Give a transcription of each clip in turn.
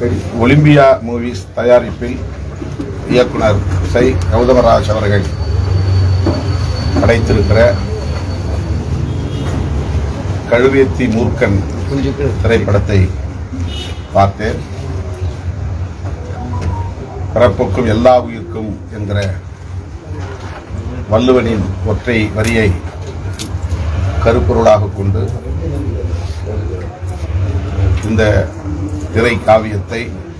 Olympia movies தயாரிப்பில் இயக்குனர் சை கௌதமராஜ் அவர்கள் படைத்திருக்கிற கழுவேத்தி மூர்க்கன் திரைப்படத்தை பார்த்தேன் பிறப்புக்கும் எல்லா உயிர்க்கும் என்கிற வள்ளுவனின் ஒற்றை வரியை கருப்பொருளாக கொண்டு இந்த திரை காவியத்தை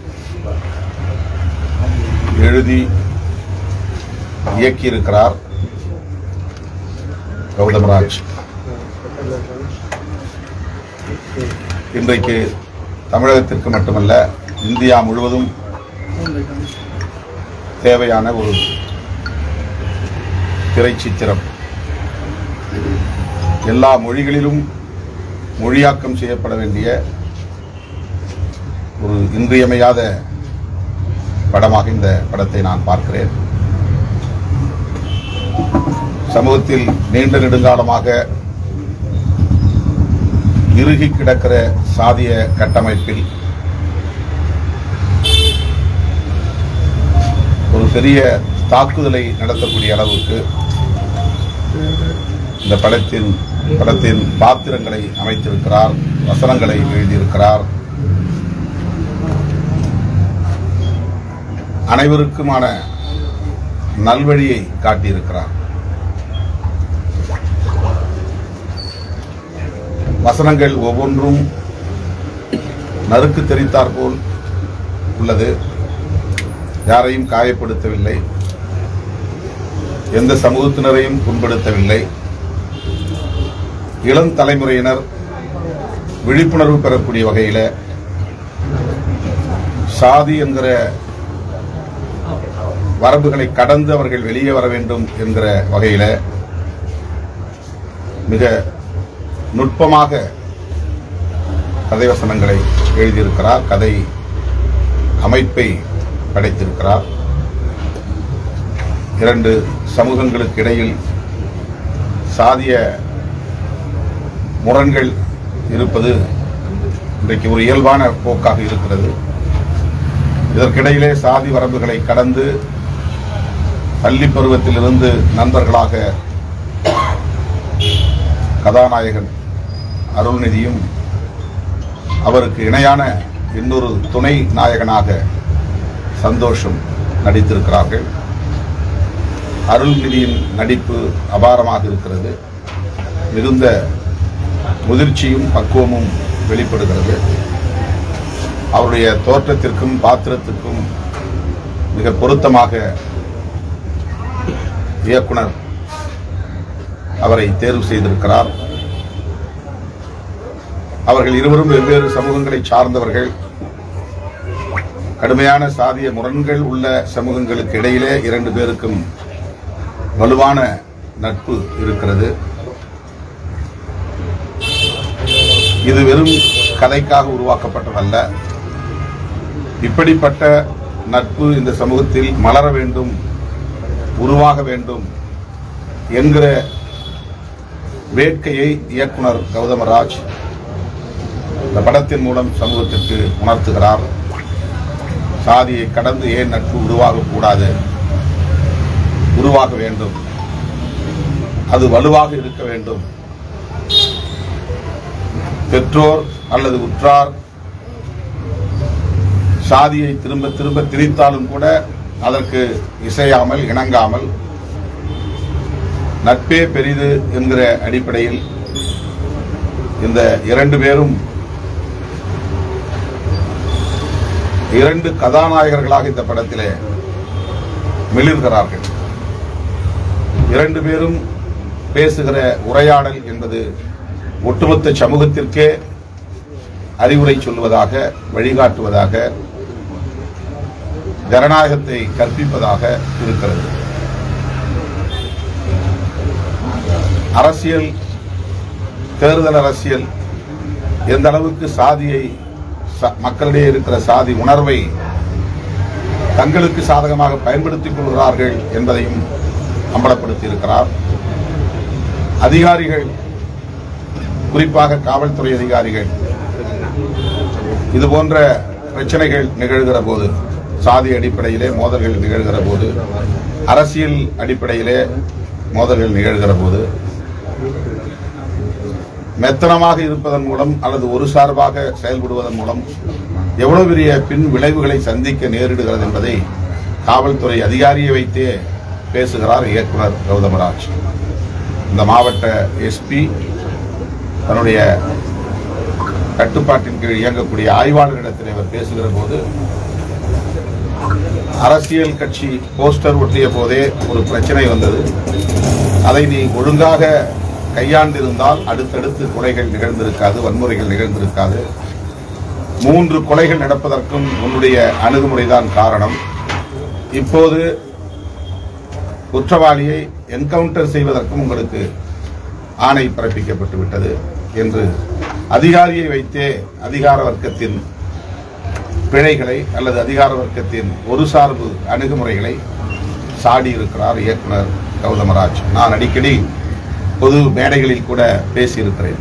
எழுதி இயக்கியிருக்கிறார் கௌதமராஜ் இன்றைக்கு தமிழகத்திற்கு மட்டுமல்ல இந்தியா முழுவதும் தேவையான ஒரு திரைச்சித்திரம் எல்லா மொழிகளிலும் மொழியாக்கம் செய்யப்பட வேண்டிய ஒரு இன்றியமையாத படமாக இந்த படத்தை நான் பார்க்கிறேன் சமூகத்தில் நீண்ட நெடுங்காலமாக இறுகி கிடக்கிற சாதிய கட்டமைப்பில் ஒரு பெரிய தாக்குதலை நடத்தக்கூடிய அளவுக்கு இந்த படத்தின் படத்தின் பாத்திரங்களை அமைத்திருக்கிறார் வசனங்களை எழுதியிருக்கிறார் அனைவருக்குமான நல்வழியை காட்டியிருக்கிறார் வசனங்கள் ஒவ்வொன்றும் நறுக்கு தெரித்தாற்போல் உள்ளது யாரையும் காயப்படுத்தவில்லை எந்த சமூகத்தினரையும் புண்படுத்தவில்லை இளம் தலைமுறையினர் விழிப்புணர்வு பெறக்கூடிய வகையில சாதி என்கிற வரம்புகளை கடந்து அவர்கள் வெளியே வர வேண்டும் என்கிற வகையில மிக நுட்பமாக கதை வசனங்களை எழுதியிருக்கிறார் கதை அமைப்பை படைத்திருக்கிறார் இரண்டு சமூகங்களுக்கு இடையில் சாதிய முரண்கள் இருப்பது இன்றைக்கு ஒரு இயல்பான போக்காக இருக்கிறது இதற்கிடையிலே சாதி வரம்புகளை கடந்து பள்ளி பருவத்திலிருந்து நண்பர்களாக கதாநாயகன் அருள்நிதியும் அவருக்கு இணையான இன்னொரு துணை நாயகனாக சந்தோஷம் நடித்திருக்கிறார்கள் அருள்நிதியின் நடிப்பு அபாரமாக இருக்கிறது மிகுந்த முதிர்ச்சியும் பக்குவமும் வெளிப்படுகிறது அவருடைய தோற்றத்திற்கும் பாத்திரத்திற்கும் மிக பொருத்தமாக இயக்குனர் அவரை தேர்வு செய்திருக்கிறார் அவர்கள் இருவரும் வெவ்வேறு சமூகங்களை சார்ந்தவர்கள் கடுமையான சாதிய முரண்கள் உள்ள சமூகங்களுக்கு இடையிலே இரண்டு பேருக்கும் வலுவான நட்பு இருக்கிறது இது வெறும் கதைக்காக உருவாக்கப்பட்டதல்ல இப்படிப்பட்ட நட்பு இந்த சமூகத்தில் மலர வேண்டும் உருவாக வேண்டும் என்கிற வேட்கையை இயக்குனர் கௌதமராஜ் இந்த படத்தின் மூலம் சமூகத்திற்கு உணர்த்துகிறார் சாதியை கடந்து ஏன் நட்பு உருவாகக்கூடாது உருவாக வேண்டும் அது வலுவாக இருக்க வேண்டும் பெற்றோர் அல்லது உற்றார் சாதியை திரும்ப திரும்ப திரித்தாலும் கூட அதற்கு இசையாமல் இணங்காமல் நட்பே பெரிது என்கிற அடிப்படையில் இந்த இரண்டு பேரும் இரண்டு கதாநாயகர்களாக இந்த படத்திலே மிளிர்கிறார்கள் இரண்டு பேரும் பேசுகிற உரையாடல் என்பது ஒட்டுமொத்த சமூகத்திற்கே அறிவுரை சொல்வதாக வழிகாட்டுவதாக ஜனநாயகத்தை கற்பிப்பதாக இருக்கிறது அரசியல் தேர்தல் அரசியல் எந்த அளவுக்கு சாதியை ச- மக்களிடையே இருக்கிற சாதி உணர்வை தங்களுக்கு சாதகமாக பயன்படுத்திக் கொள்கிறார்கள் என்பதையும் அம்பலப்படுத்தி இருக்கிறார் அதிகாரிகள் குறிப்பாக காவல்துறை அதிகாரிகள் இது போன்ற பிரச்சனைகள் நிகழ்கிற போது சாதி அடிப்படையிலே மோதல்கள் நிகழ்கிற போது அரசியல் அடிப்படையிலே மோதல்கள் நிகழ்கிற போது மெத்தனமாக இருப்பதன் மூலம் அல்லது ஒரு சார்பாக செயல்படுவதன் மூலம் எவ்வளவு பெரிய பின் விளைவுகளை சந்திக்க நேரிடுகிறது என்பதை காவல்துறை அதிகாரியை வைத்தே பேசுகிறார் இயக்குனர் கௌதமராஜ் இந்த மாவட்ட எஸ்பி தன்னுடைய கட்டுப்பாட்டின் கீழ் இயங்கக்கூடிய ஆய்வாளர்களிடத்தில் இவர் பேசுகிற போது அரசியல் கட்சி போஸ்டர் ஒட்டிய போதே ஒரு பிரச்சனை வந்தது அதை நீ ஒழுங்காக கையாண்டிருந்தால் அடுத்தடுத்து கொலைகள் நிகழ்ந்திருக்காது வன்முறைகள் நிகழ்ந்திருக்காது மூன்று கொலைகள் நடப்பதற்கும் உன்னுடைய அணுகுமுறைதான் காரணம் இப்போது குற்றவாளியை என்கவுண்டர் செய்வதற்கும் உங்களுக்கு ஆணை பிறப்பிக்கப்பட்டு விட்டது என்று அதிகாரியை வைத்தே அதிகார வர்க்கத்தின் பிழைகளை அல்லது அதிகார வர்க்கத்தின் ஒரு சார்பு அணுகுமுறைகளை சாடி இருக்கிறார் இயக்குனர் கௌதமராஜ் நான் அடிக்கடி பொது மேடைகளில் கூட பேசியிருக்கிறேன்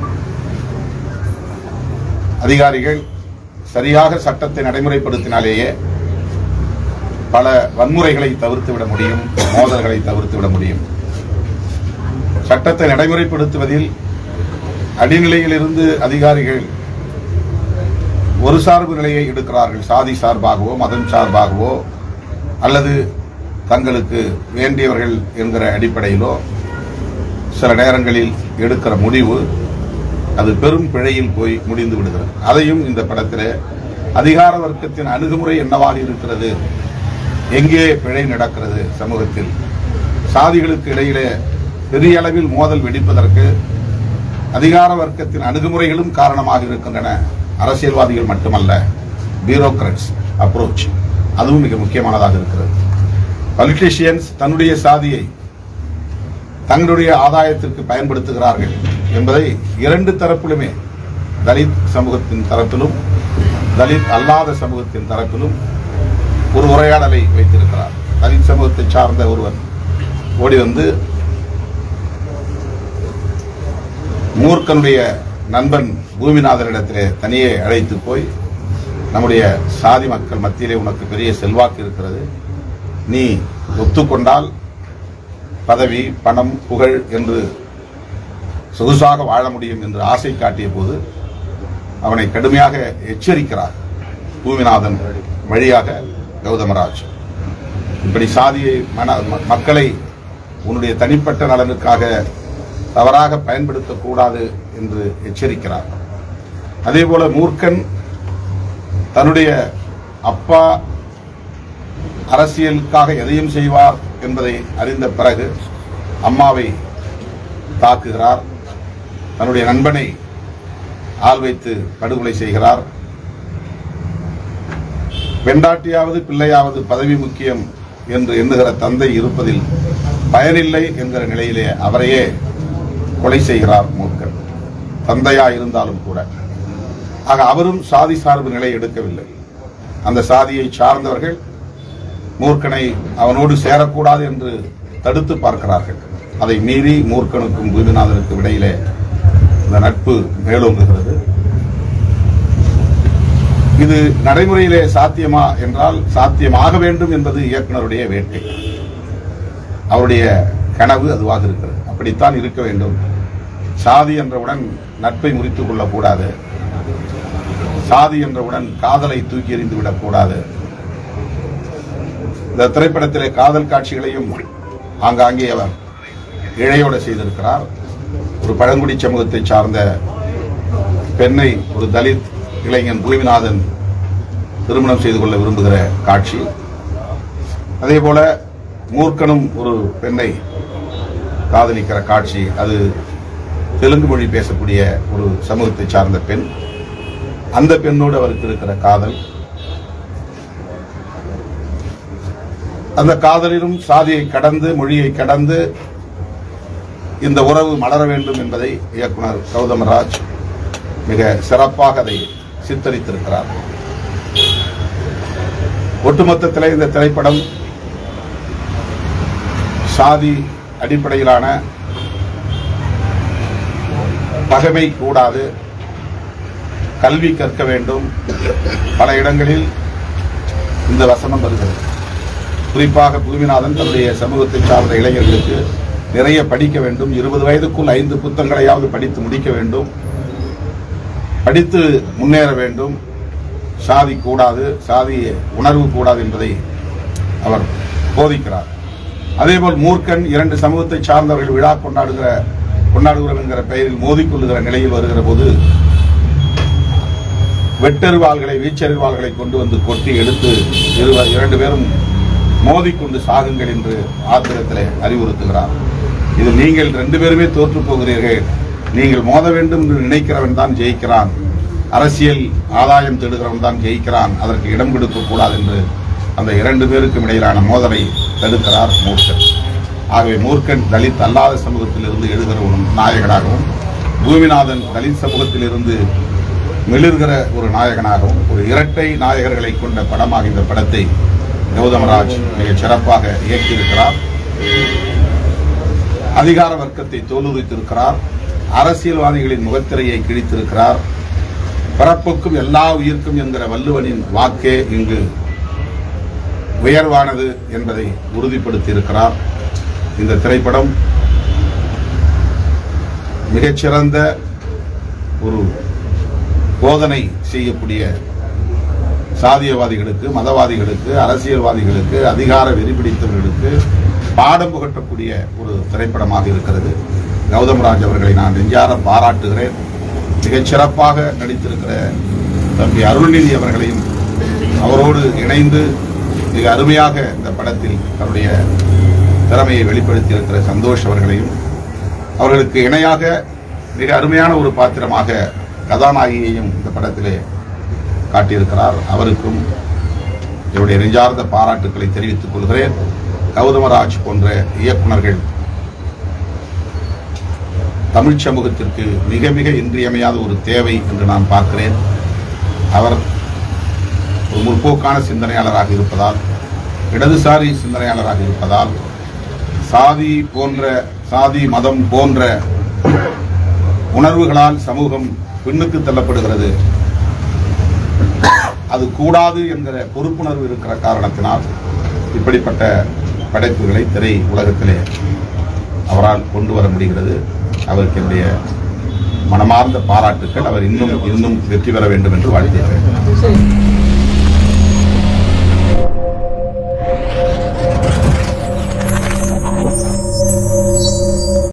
அதிகாரிகள் சரியாக சட்டத்தை நடைமுறைப்படுத்தினாலேயே பல வன்முறைகளை தவிர்த்து விட முடியும் மோதல்களை தவிர்த்து விட முடியும் சட்டத்தை நடைமுறைப்படுத்துவதில் அடிநிலையிலிருந்து அதிகாரிகள் ஒரு சார்பு நிலையை எடுக்கிறார்கள் சாதி சார்பாகவோ மதம் சார்பாகவோ அல்லது தங்களுக்கு வேண்டியவர்கள் என்கிற அடிப்படையிலோ சில நேரங்களில் எடுக்கிற முடிவு அது பெரும் பிழையில் போய் முடிந்து விடுகிறது அதையும் இந்த படத்தில் அதிகார வர்க்கத்தின் அணுகுமுறை என்னவாக இருக்கிறது எங்கே பிழை நடக்கிறது சமூகத்தில் சாதிகளுக்கு இடையிலே பெரிய அளவில் மோதல் வெடிப்பதற்கு அதிகார வர்க்கத்தின் அணுகுமுறைகளும் காரணமாக இருக்கின்றன அரசியல்வாதிகள் மட்டுமல்ல பியூரோக்ரட்ஸ் அப்ரோச் அதுவும் மிக முக்கியமானதாக இருக்கிறது பொலிட்டீஷியன்ஸ் தன்னுடைய சாதியை தங்களுடைய ஆதாயத்திற்கு பயன்படுத்துகிறார்கள் என்பதை இரண்டு தரப்பிலுமே தலித் சமூகத்தின் தரப்பிலும் தலித் அல்லாத சமூகத்தின் தரப்பிலும் ஒரு உரையாடலை வைத்திருக்கிறார் தலித் சமூகத்தை சார்ந்த ஒருவர் ஓடி வந்து மூர்க்கனுடைய நண்பன் பூமிநாதனிடத்திலே தனியே அழைத்து போய் நம்முடைய சாதி மக்கள் மத்தியிலே உனக்கு பெரிய செல்வாக்கு இருக்கிறது நீ ஒத்துக்கொண்டால் பதவி பணம் புகழ் என்று சொகுசாக வாழ முடியும் என்று ஆசை காட்டிய போது அவனை கடுமையாக எச்சரிக்கிறார் பூமிநாதன் வழியாக கௌதமராஜ் இப்படி சாதியை மன ம- மக்களை உன்னுடைய தனிப்பட்ட நலனுக்காக தவறாக பயன்படுத்தக்கூடாது என்று எச்சரிக்கிறார் அதே போல மூர்க்கன் தன்னுடைய அப்பா அரசியலுக்காக எதையும் செய்வார் என்பதை அறிந்த பிறகு அம்மாவை தாக்குகிறார் தன்னுடைய நண்பனை ஆள் வைத்து படுகொலை செய்கிறார் பெண்டாட்டியாவது பிள்ளையாவது பதவி முக்கியம் என்று எண்ணுகிற தந்தை இருப்பதில் பயனில்லை என்கிற நிலையிலே அவரையே கொலை செய்கிறார் மூர்க்கன் தந்தையா இருந்தாலும் கூட ஆக அவரும் சாதி சார்பு நிலை எடுக்கவில்லை அந்த சாதியை சார்ந்தவர்கள் மூர்க்கனை அவனோடு சேரக்கூடாது என்று தடுத்து பார்க்கிறார்கள் அதை மீறி மூர்க்கனுக்கும் பூமிநாதனுக்கும் இடையிலே இந்த நட்பு மேலோங்குகிறது இது நடைமுறையிலே சாத்தியமா என்றால் சாத்தியமாக வேண்டும் என்பது இயக்குனருடைய வேட்கை அவருடைய கனவு அதுவாக இருக்கிறது அப்படித்தான் இருக்க வேண்டும் சாதி என்றவுடன் நட்பை முறித்துக் கொள்ளக்கூடாது சாதி என்றவுடன் காதலை தூக்கி எறிந்து விடக்கூடாது இந்த திரைப்படத்திலே காதல் காட்சிகளையும் ஆங்காங்கே அவர் இழையோட செய்திருக்கிறார் ஒரு பழங்குடி சமூகத்தை சார்ந்த பெண்ணை ஒரு தலித் இளைஞன் பூமிநாதன் திருமணம் செய்து கொள்ள விரும்புகிற காட்சி அதே போல மூர்க்கனும் ஒரு பெண்ணை காதலிக்கிற காட்சி அது தெலுங்கு மொழி பேசக்கூடிய ஒரு சமூகத்தை சார்ந்த பெண் அந்த பெண்ணோடு அவருக்கு இருக்கிற காதல் அந்த காதலிலும் சாதியை கடந்து மொழியை கடந்து இந்த உறவு மலர வேண்டும் என்பதை இயக்குனர் கௌதமராஜ் மிக சிறப்பாக அதை சித்தரித்திருக்கிறார் ஒட்டுமொத்தத்திலே இந்த திரைப்படம் சாதி அடிப்படையிலான பகைமை கூடாது கல்வி கற்க வேண்டும் பல இடங்களில் இந்த வசனம் வருகிறது குறிப்பாக புதுமிநாதன் தன்னுடைய சமூகத்தை சார்ந்த இளைஞர்களுக்கு நிறைய படிக்க வேண்டும் இருபது வயதுக்குள் ஐந்து புத்தகங்களையாவது படித்து முடிக்க வேண்டும் படித்து முன்னேற வேண்டும் சாதி கூடாது சாதி உணர்வு கூடாது என்பதை அவர் போதிக்கிறார் அதேபோல் மூர்க்கன் இரண்டு சமூகத்தை சார்ந்தவர்கள் விழா கொண்டாடுகிற கொண்டாடுகிறோம் என்கிற பெயரில் மோதிக்கொள்ளுகிற நிலையில் வருகிற போது வெட்டறிவாள்களை வீச்சறிவாள்களை கொண்டு வந்து கொட்டி எடுத்து இருவர் இரண்டு பேரும் மோதிக்கொண்டு சாகுங்கள் என்று ஆத்திரத்திலே அறிவுறுத்துகிறார் இது நீங்கள் ரெண்டு பேருமே தோற்று போகிறீர்கள் நீங்கள் மோத வேண்டும் என்று நினைக்கிறவன் தான் ஜெயிக்கிறான் அரசியல் ஆதாயம் தேடுகிறவன் தான் ஜெயிக்கிறான் அதற்கு இடம் கொடுக்க கூடாது என்று அந்த இரண்டு பேருக்கும் இடையிலான மோதலை தடுக்கிறார் மூர்க்கன் ஆகவே மூர்க்கன் தலித் அல்லாத சமூகத்திலிருந்து எழுகிற ஒரு நாயகனாகவும் பூமிநாதன் தலித் சமூகத்திலிருந்து மிளிர்கிற ஒரு நாயகனாகவும் ஒரு இரட்டை நாயகர்களை கொண்ட படமாக இந்த படத்தை கௌதமராஜ் மிகச் சிறப்பாக இயக்கியிருக்கிறார் அதிகார வர்க்கத்தை தோலுரித்திருக்கிறார் அரசியல்வாதிகளின் முகத்திரையை கிழித்திருக்கிறார் பிறப்புக்கும் எல்லா உயிர்க்கும் என்கிற வள்ளுவனின் வாக்கே இங்கு உயர்வானது என்பதை உறுதிப்படுத்தி இருக்கிறார் இந்த திரைப்படம் மிகச்சிறந்த ஒரு போதனை செய்யக்கூடிய சாதியவாதிகளுக்கு மதவாதிகளுக்கு அரசியல்வாதிகளுக்கு அதிகார வெறிபிடித்தவர்களுக்கு பாடம் புகட்டக்கூடிய ஒரு திரைப்படமாக இருக்கிறது கௌதம்ராஜ் அவர்களை நான் நெஞ்சார பாராட்டுகிறேன் மிகச் சிறப்பாக நடித்திருக்கிற தம்பி அருள்நிதி அவர்களையும் அவரோடு இணைந்து மிக அருமையாக இந்த படத்தில் தன்னுடைய திறமையை வெளிப்படுத்தியிருக்கிற சந்தோஷ் அவர்களையும் அவர்களுக்கு இணையாக மிக அருமையான ஒரு பாத்திரமாக கதாநாயகியையும் இந்த படத்திலே காட்டியிருக்கிறார் அவருக்கும் என்னுடைய நெஞ்சார்ந்த பாராட்டுக்களை தெரிவித்துக் கொள்கிறேன் கௌதமராஜ் போன்ற இயக்குனர்கள் தமிழ் சமூகத்திற்கு மிக மிக இன்றியமையாத ஒரு தேவை என்று நான் பார்க்கிறேன் அவர் ஒரு முற்போக்கான சிந்தனையாளராக இருப்பதால் இடதுசாரி சிந்தனையாளராக இருப்பதால் சாதி போன்ற சாதி மதம் போன்ற உணர்வுகளால் சமூகம் பின்னுக்கு தள்ளப்படுகிறது அது கூடாது என்கிற பொறுப்புணர்வு இருக்கிற காரணத்தினால் இப்படிப்பட்ட படைப்புகளை திரை உலகத்திலே அவரால் கொண்டு வர முடிகிறது அவருக்கு என்னுடைய மனமார்ந்த பாராட்டுக்கள் அவர் இன்னும் இன்னும் வெற்றி பெற வேண்டும் என்று வாழ்த்துகிறேன் சரி